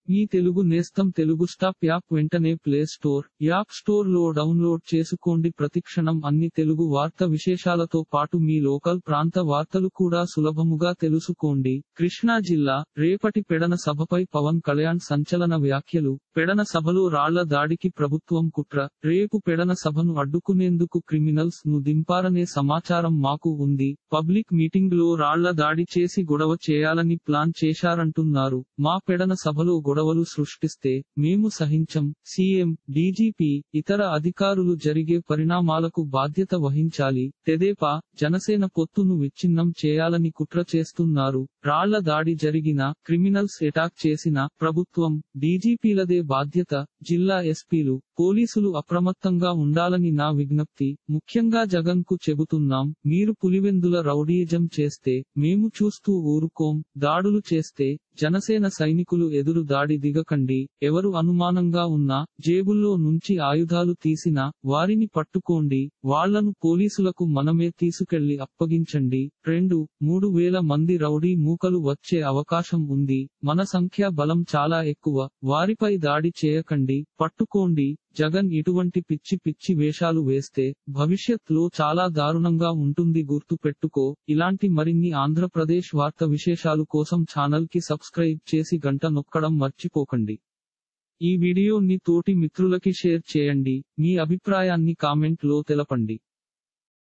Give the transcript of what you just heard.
మీ తెలుగు నేస్తం Telugu stop app వెంటనే play store app store లో డౌన్లోడ్ చేసుకోండి ప్రతిక్షణం అన్ని తెలుగు వార్త విశేషాలతో పాటు మీ లోకల్ ప్రాంత వార్తలు కూడా సులభముగా తెలుసుకోండి కృష్ణా జిల్లా రేపటి పెడన సభపై పవన్ కళ్యాణ్ సంచలన వ్యాఖ్యలు పెడన సభలో రాళ్ల దాడికి ప్రభుత్వం కుట్ర రేపు పెడన సభను అడ్డుకునేందుకు క్రిమినల్స్ ను దింపారనే సమాచారం మాకు ఉంది పబ్లిక్ మీటింగ్ లో రాళ్ల దాడి చేసి గొడవ చేయాలని ప్లాన్ చేశారంటున్నారు మా పెడన సభలో గొడవలు సృష్టిస్తే మేము సహించం సీఎం డీజీపీ ఇతర అధికారులు జరిగే పరిణామాలకు బాధ్యత వహించాలి తెదేపా జనసేన పొత్తును విచ్ఛిన్నం చేయాలని కుట్ర చేస్తున్నారు రాళ్ల దాడి జరిగిన క్రిమినల్స్ అటాక్ చేసిన ప్రభుత్వం డీజీపీలదే బాధ్యత జిల్లా ఎస్పీలు పోలీసులు అప్రమత్తంగా ఉండాలని నా విజ్ఞప్తి ముఖ్యంగా జగన్ కు చెబుతున్నాం మీరు పులివెందుల రౌడీయిజం చేస్తే మేము చూస్తూ ఊరుకోం దాడులు చేస్తే జనసేన సైనికులు ఎదురు దాడి దిగకండి ఎవరు అనుమానంగా ఉన్నా జేబుల్లో నుంచి ఆయుధాలు తీసినా వారిని పట్టుకోండి వాళ్లను పోలీసులకు మనమే తీసుకెళ్లి అప్పగించండి రెండు మూడు వేల మంది రౌడీ మూకలు వచ్చే అవకాశం ఉంది మన సంఖ్య బలం చాలా ఎక్కువ వారిపై దాడి చేయకండి పట్టుకోండి జగన్ ఇటువంటి పిచ్చి పిచ్చి వేషాలు వేస్తే భవిష్యత్లో చాలా దారుణంగా ఉంటుంది గుర్తు పెట్టుకో ఇలాంటి మరిన్ని ఆంధ్రప్రదేశ్ వార్త విశేషాలు కోసం ఛానల్ కి సబ్స్క్రైబ్ చేసి గంట నొక్కడం మర్చిపోకండి ఈ వీడియోని తోటి మిత్రులకి షేర్ చేయండి మీ అభిప్రాయాన్ని కామెంట్ లో తెలపండి